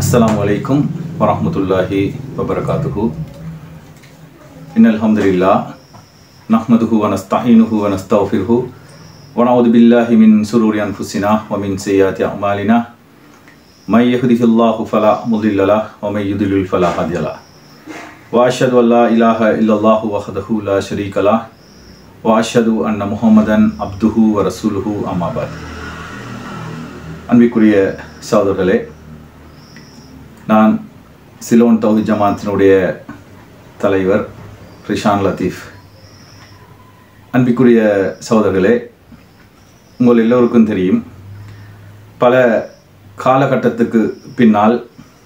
السلام عليكم ورحمة الله وبركاته إن الحمد لله نحمده ونستعينه ونستغفره ونعوذ بالله من شرور أنفسنا ومن سيئات أعمالنا من يهده الله فلا مضل له ومن يضلل فلا هادي له وأشهد أن لا إله إلا الله وحده لا شريك له وأشهد أن محمدا عبده ورسوله أما بعد அன்பிற்குரிய சகோதரர்களே நான் சிலோன் தௌஹி ஜமாத்தினுடைய தலைவர் ரிஷான் லத்தீஃப் அன்பிற்குரிய சகோதரர்களே உங்கள் எல்லோருக்கும் தெரியும் பல காலகட்டத்துக்கு பின்னால்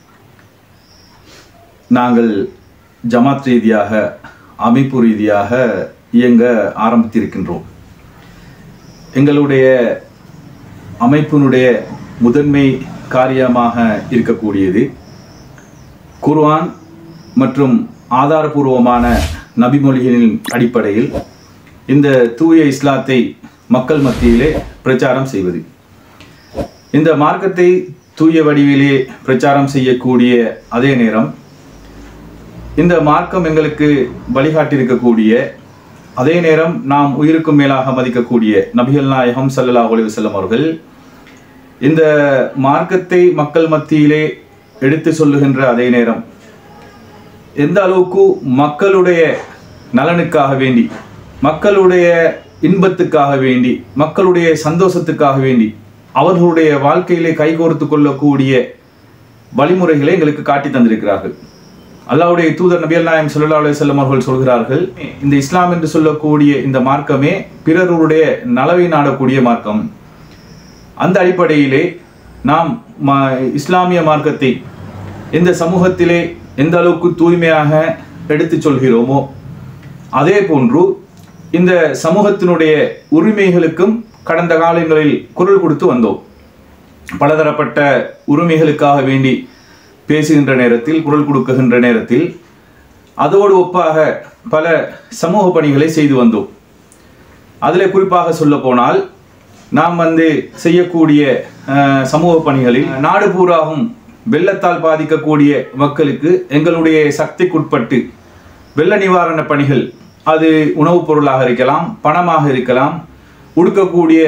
நாங்கள் ஜமாத் ரீதியாக அமைப்பு ரீதியாக இயங்க ஆரம்பித்திருக்கின்றோம் எங்களுடைய அமைப்பினுடைய முதன்மை காரியமாக இருக்கக்கூடியது குர்ஆன் மற்றும் ஆதாரபூர்வமான நபிமொழிகளின் அடிப்படையில் இந்த தூய இஸ்லாத்தை மக்கள் மத்தியிலே பிரச்சாரம் செய்வது இந்த மார்க்கத்தை தூய வடிவிலே பிரச்சாரம் செய்யக்கூடிய அதே நேரம் இந்த மார்க்கம் எங்களுக்கு வழிகாட்டியிருக்கக்கூடிய அதே நேரம் நாம் உயிருக்கும் மேலாக மதிக்கக்கூடிய நபிகள் நாயகம் ஸல்லல்லாஹு அலைஹி வஸல்லம் அவர்கள் இந்த மார்க்கத்தை மக்கள் மத்தியிலே எடுத்து சொல்லுகின்ற அதே நேரம் எந்த அளவுக்கு மக்களுடைய நலனுக்காக வேண்டி மக்களுடைய இன்பத்துக்காக வேண்டி மக்களுடைய சந்தோஷத்துக்காக வேண்டி அவர்களுடைய வாழ்க்கையிலே கைகோர்த்து கொள்ளக்கூடிய வழிமுறைகளை எங்களுக்கு காட்டி தந்திருக்கிறார்கள் அல்லாஹ்வுடைய தூதர் நபியல் நாயம் ஸல்லல்லாஹு அலைஹி வஸல்லம் அவர்கள் சொல்கிறார்கள் இந்த இஸ்லாம் என்று சொல்லக்கூடிய இந்த மார்க்கமே பிறருடைய நலவை நாடக்கூடிய மார்க்கம் அந்த அடிப்படையிலே நாம் ம- இஸ்லாமிய மார்க்கத்தை இந்த சமூகத்திலே எந்த அளவுக்கு தூய்மையாக எடுத்துச் சொல்கிறோமோ அதே போன்று இந்த சமூகத்தினுடைய உரிமைகளுக்கும் கடந்த காலங்களில் குரல் கொடுத்து வந்தோம் பலதரப்பட்ட உரிமைகளுக்காக வேண்டி பேசுகின்ற நேரத்தில் குரல் கொடுக்குகின்ற நேரத்தில் அதோடு ஒப்பாக பல சமூக பணிகளை செய்து வந்தோம் அதில் குறிப்பாக சொல்ல போனால் நாம் வந்து செய்யக்கூடிய அஹ், சமூக பணிகளில் நாடு பூராகும் வெள்ளத்தால் பாதிக்கக்கூடிய மக்களுக்கு எங்களுடைய சக்திக்குட்பட்டு வெள்ள நிவாரண பணிகள் அது உணவுப் பொருளாக இருக்கலாம் பணமாக இருக்கலாம் உடுக்கக்கூடிய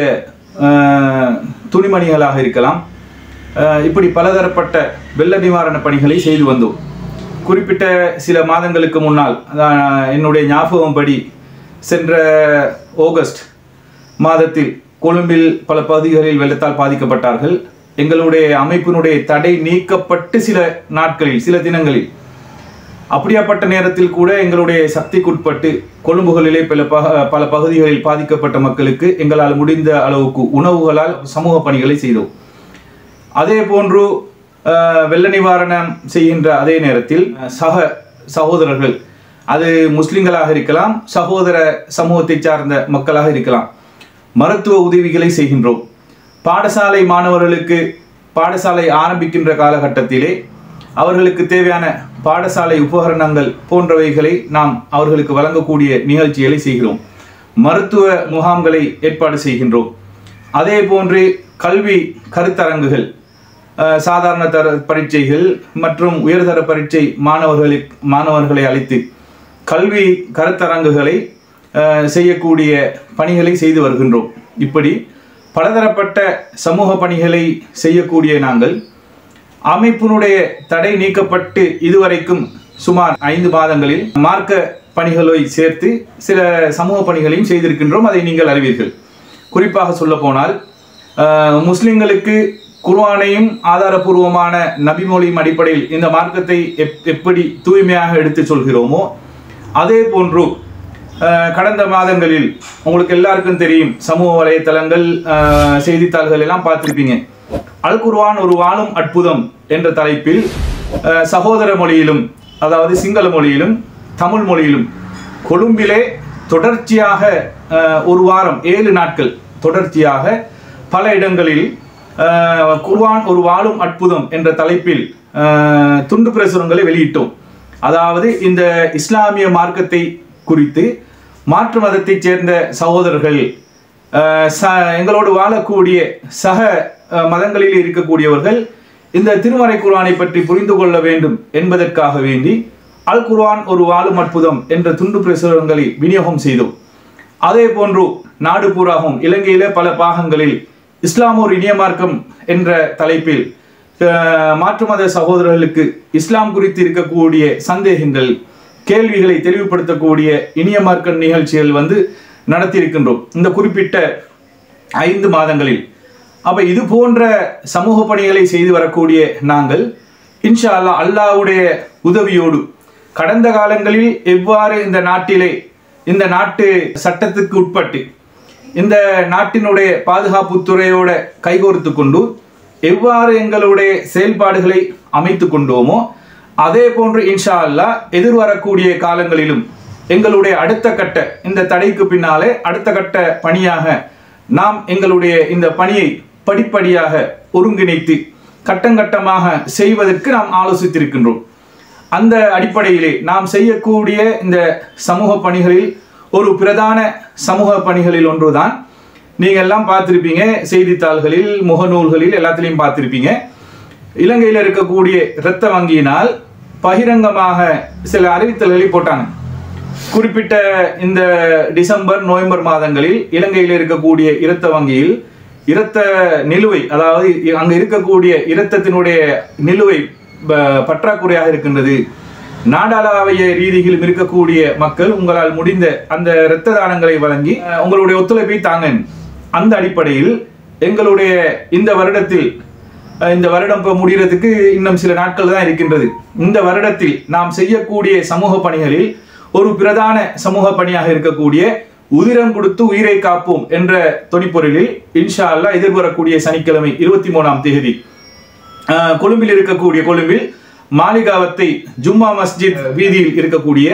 அஹ், துணிமணிகளாக இருக்கலாம் அஹ், இப்படி பலதரப்பட்ட வெள்ள நிவாரண பணிகளை செய்து வந்தோம் குறிப்பிட்ட சில மாதங்களுக்கு முன்னால் அஹ், என்னுடைய ஞாபகம் படி சென்ற ஆகஸ்ட் மாதத்தில் கொழும்பில் பல பகுதிகளில் வெள்ளத்தால் பாதிக்கப்பட்டார்கள் எங்களுடைய அமைப்பினுடைய தடை நீக்கப்பட்டு சில நாட்களில் சில தினங்களில் அப்படியாப்பட்ட நேரத்தில் கூட எங்களுடைய சக்திக்குட்பட்டு கொழும்புகளிலே பல பக பல பகுதிகளில் பாதிக்கப்பட்ட மக்களுக்கு எங்களால் முடிந்த அளவுக்கு உணவுகளால் சமூக பணிகளை செய்தோம் அதே போன்று அஹ், வெள்ள நிவாரணம் செய்கின்ற அதே நேரத்தில் அஹ், சக சகோதரர்கள் அது முஸ்லிம்களாக இருக்கலாம் சகோதர சமூகத்தை சார்ந்த மக்களாக இருக்கலாம் மருத்துவ உதவிகளை செய்கின்றோம் பாடசாலை மாணவர்களுக்கு பாடசாலை ஆரம்பிக்கின்ற காலகட்டத்திலே அவர்களுக்கு தேவையான பாடசாலை உபகரணங்கள் போன்றவைகளை நாம் அவர்களுக்கு வழங்கக்கூடிய நிகழ்ச்சிகளை செய்கிறோம் மருத்துவ முகாம்களை ஏற்பாடு செய்கின்றோம் அதே போன்று கல்வி கருத்தரங்குகள் அஹ், சாதாரண தர பரீட்சைகள் மற்றும் உயர்தர பரீட்சை மாணவர்களுக்கு மாணவர்களை அழைத்து கல்வி கருத்தரங்குகளை அஹ், செய்யக்கூடிய பணிகளை செய்து வருகின்றோம் இப்படி பலதரப்பட்ட சமூக பணிகளை செய்யக்கூடிய நாங்கள் அமைப்பினுடைய தடை நீக்கப்பட்டு இதுவரைக்கும் சுமார் ஐந்து மாதங்களில் மார்க்க பணிகளை சேர்த்து சில சமூக பணிகளையும் செய்திருக்கின்றோம் அதை நீங்கள் அறிவீர்கள் குறிப்பாக சொல்ல போனால் முஸ்லிம்களுக்கு குர்ஆனையும் ஆதாரபூர்வமான நபிமொழியும் அடிப்படையில் இந்த மார்க்கத்தை எப்- எப்படி தூய்மையாக எடுத்து சொல்கிறோமோ அதே போன்று அஹ், கடந்த மாதங்களில் உங்களுக்கு எல்லாருக்கும் தெரியும் சமூக வலைத்தளங்கள் அஹ், செய்தித்தாள்கள் எல்லாம் பார்த்திருப்பீங்க அல் குர்ஆன் ஒரு வாழும் அற்புதம் என்ற தலைப்பில் அஹ், சகோதர மொழியிலும் அதாவது சிங்கள மொழியிலும் தமிழ் மொழியிலும் கொழும்பிலே தொடர்ச்சியாக அஹ், ஒரு வாரம் ஏழு நாட்கள் தொடர்ச்சியாக பல இடங்களில் அஹ், குர்ஆன் ஒரு வாழும் அற்புதம் என்ற தலைப்பில் அஹ், துண்டு பிரசுரங்களை வெளியிட்டோம் அதாவது இந்த இஸ்லாமிய மார்க்கத்தை குறித்து மாற்று மதத்தைச் சேர்ந்த சகோதரர்கள் அஹ், ச எங்களோடு வாழக்கூடிய சக அஹ், மதங்களில் இருக்கக்கூடியவர்கள் இந்த திருமறை குர்ஆனை பற்றி புரிந்து கொள்ள வேண்டும் என்பதற்காக வேண்டி அல் குர்ஆன் ஒரு வாழும் அற்புதம் என்ற துண்டு பிரசுரங்களை விநியோகம் செய்தோம் அதே போன்று நாடு பூராகவும் இலங்கையிலே பல பாகங்களில் இஸ்லாம் ஒரு இனிய மார்க்கம் என்ற தலைப்பில் அஹ், மாற்று மத சகோதரர்களுக்கு இஸ்லாம் குறித்து இருக்கக்கூடிய சந்தேகங்கள் கேள்விகளை தெளிவுபடுத்தக்கூடிய இனிய மார்க்க நிகழ்ச்சிகள் வந்து நடத்தியிருக்கின்றோம் இந்த குறிப்பிட்ட ஐந்து மாதங்களில் அப்ப இது போன்ற சமூக பணிகளை செய்து வரக்கூடிய நாங்கள் இன்ஷா அல்லாஹ் அல்லாஹ்வுடைய உதவியோடு கடந்த காலங்களில் எவ்வாறு இந்த நாட்டிலே இந்த நாட்டு சட்டத்துக்கு உட்பட்டு இந்த நாட்டினுடைய பாதுகாப்பு துறையோட கைகோர்த்து கொண்டு எவ்வாறு எங்களுடைய செயல்பாடுகளை அமைத்து கொண்டோமோ அதே போன்று இன்ஷா அல்லாஹ் எதிர்வரக்கூடிய காலங்களிலும் எங்களுடைய அடுத்த கட்ட இந்த தடைக்கு பின்னாலே அடுத்த கட்ட பணியாக நாம் எங்களுடைய இந்த பணியை படிப்படியாக ஒருங்கிணைத்து கட்டங்கட்டமாக செய்வதற்கு நாம் ஆலோசித்திருக்கின்றோம் அந்த அடிப்படையிலே நாம் செய்யக்கூடிய இந்த சமூக பணிகளில் ஒரு பிரதான சமூக பணிகளில் ஒன்றுதான் நீங்க எல்லாம் பார்த்திருப்பீங்க செய்தித்தாள்களில் முகநூல்களில் எல்லாத்திலையும் பார்த்திருப்பீங்க இலங்கையில் இருக்கக்கூடிய இரத்த வங்கியினால் பகிரங்கமாக சில அறிவித்தல்களை போட்டாங்க குறிப்பிட்ட இந்த டிசம்பர் நவம்பர் மாதங்களில் இலங்கையில் இருக்கக்கூடிய இரத்த வங்கியில் இரத்த நிலுவை அதாவது அங்க இருக்கக்கூடிய இரத்தத்தினுடைய நிலுவை ப- பற்றாக்குறையாக இருக்கின்றது நாடாளாவிய ரீதியிலும் இருக்கக்கூடிய மக்கள் உங்களால் முடிந்த அந்த இரத்த தானங்களை வழங்கி அஹ், உங்களுடைய ஒத்துழைப்பை தாங்க அந்த அடிப்படையில் எங்களுடைய இந்த வருடத்தில் அஹ், இந்த வருடம் இப்போ முடிகிறதுக்கு இன்னும் சில நாட்கள் தான் இருக்கின்றது இந்த வருடத்தில் நாம் செய்யக்கூடிய சமூக பணிகளில் ஒரு பிரதான சமூக பணியாக இருக்கக்கூடிய உதிரம் கொடுத்து உயிரை காப்போம் என்ற தொனிப்பொருளில் இன்ஷா அல்லாஹ் எதிர்வரக்கூடிய சனிக்கிழமை இருபத்தி மூணாம் தேதி ஆஹ் கொழும்பில் இருக்கக்கூடிய கொழும்பில் மாளிகாவத்தை ஜும்மா மஸ்ஜித் வீதியில் இருக்கக்கூடிய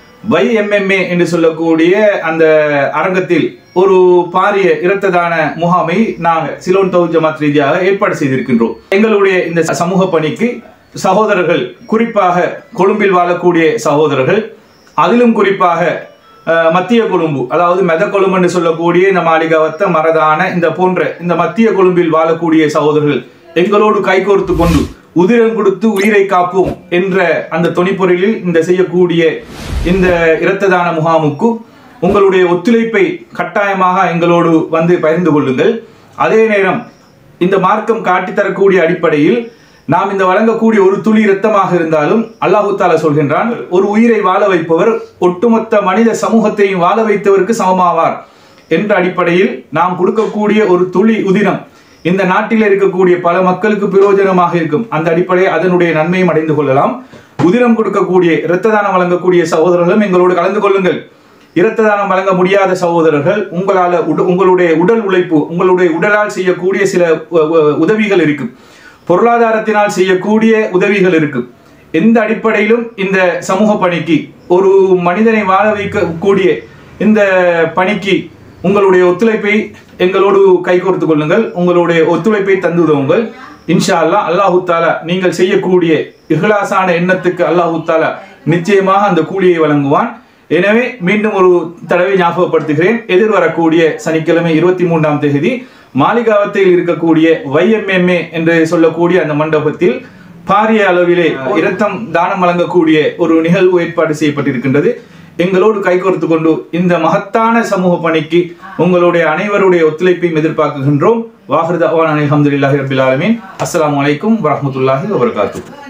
YMMA என்று சொல்லக்கூடிய அந்த அரங்கத்தில் ஒரு பாரிய இரத்த தான முகாமை நாங்கள் சிலோன் தௌ ஜமாத் ரீதியாக ஏற்பாடு செய்திருக்கின்றோம் எங்களுடைய இந்த சமூக பணிக்கு சகோதரர்கள் குறிப்பாக கொழும்பில் வாழக்கூடிய சகோதரர்கள் அதிலும் குறிப்பாக அஹ், மத்திய கொழும்பு அதாவது மெத கொழும்பு என்று சொல்லக்கூடிய இந்த மாளிகாவத்த மரதான இந்த போன்ற இந்த மத்திய கொழும்பில் வாழக்கூடிய சகோதரர்கள் எங்களோடு கைகோர்த்து கொண்டு உதிரம் கொடுத்து உயிரை காப்போம் என்ற அந்த தொனிப்பொருளில் இந்த செய்யக்கூடிய இந்த இரத்த தான முகாமுக்கு உங்களுடைய ஒத்துழைப்பை கட்டாயமாக எங்களோடு வந்து பகிர்ந்து கொள்ளுங்கள் அதே நேரம் இந்த மார்க்கம் காட்டித் தரக்கூடிய அடிப்படையில் நாம் இந்த வழங்கக்கூடிய ஒரு துளி இரத்தமாக இருந்தாலும் அல்லாஹு தாலா சொல்கின்றான் ஒரு உயிரை வாழ வைப்பவர் ஒட்டுமொத்த மனித சமூகத்தையும் வாழ வைத்தவருக்கு சமமாவார் என்ற அடிப்படையில் நாம் கொடுக்கக்கூடிய ஒரு துளி உதிரம் இந்த நாட்டில் இருக்கக்கூடிய பல மக்களுக்கு பிரயோஜனமாக இருக்கும் அந்த அடிப்படையில் அதனுடைய நன்மையும் அடைந்து கொள்ளலாம் உதிரம் கொடுக்கக்கூடிய இரத்த தானம் வழங்கக்கூடிய சகோதரர்களும் எங்களோடு கலந்து கொள்ளுங்கள் இரத்த தானம் வழங்க முடியாத சகோதரர்கள் உங்களால உட- உங்களுடைய உடல் உழைப்பு உங்களுடைய உடலால் செய்யக்கூடிய சில உ- உ- உதவிகள் இருக்கும் பொருளாதாரத்தினால் செய்யக்கூடிய உதவிகள் இருக்கும் எந்த அடிப்படையிலும் இந்த சமூக பணிக்கு ஒரு மனிதனை வாழ வைக்கக்கூடிய இந்த பணிக்கு உங்களுடைய ஒத்துழைப்பை எங்களோடு கைகோர்த்து கொள்ளுங்கள் உங்களுடைய ஒத்துழைப்பை தந்து உதவுங்கள் இன்ஷா அல்லாஹ் அல்லாஹு தாலா நீங்கள் செய்யக்கூடிய இஹ்லாசான எண்ணத்துக்கு அல்லாஹு தாலா நிச்சயமாக அந்த கூலியை வழங்குவான் எனவே மீண்டும் ஒரு தடவை ஞாபகப்படுத்துகிறேன் எதிர்வரக்கூடிய சனிக்கிழமை இருபத்தி மூன்றாம் தேதி மாளிகாவத்தில் இருக்கக்கூடிய YMMA என்று சொல்லக்கூடிய அந்த மண்டபத்தில் பாரிய அளவிலே இரத்தம் தானம் வழங்கக்கூடிய ஒரு நிகழ்வு ஏற்பாடு செய்யப்பட்டிருக்கின்றது எங்களோடு கைகோர்த்து கொண்டு இந்த மகத்தான சமூக பணிக்கு உங்களுடைய அனைவருடைய ஒத்துழைப்பையும் எதிர்பார்க்கின்றோம் வாஹிருதாவான் அலமதுல்லாஹி ரபில் ஆலமீன் அஸ்ஸலாமு அலைக்கும் வரஹ்மத்துல்லாஹி வபரகாத்துஹு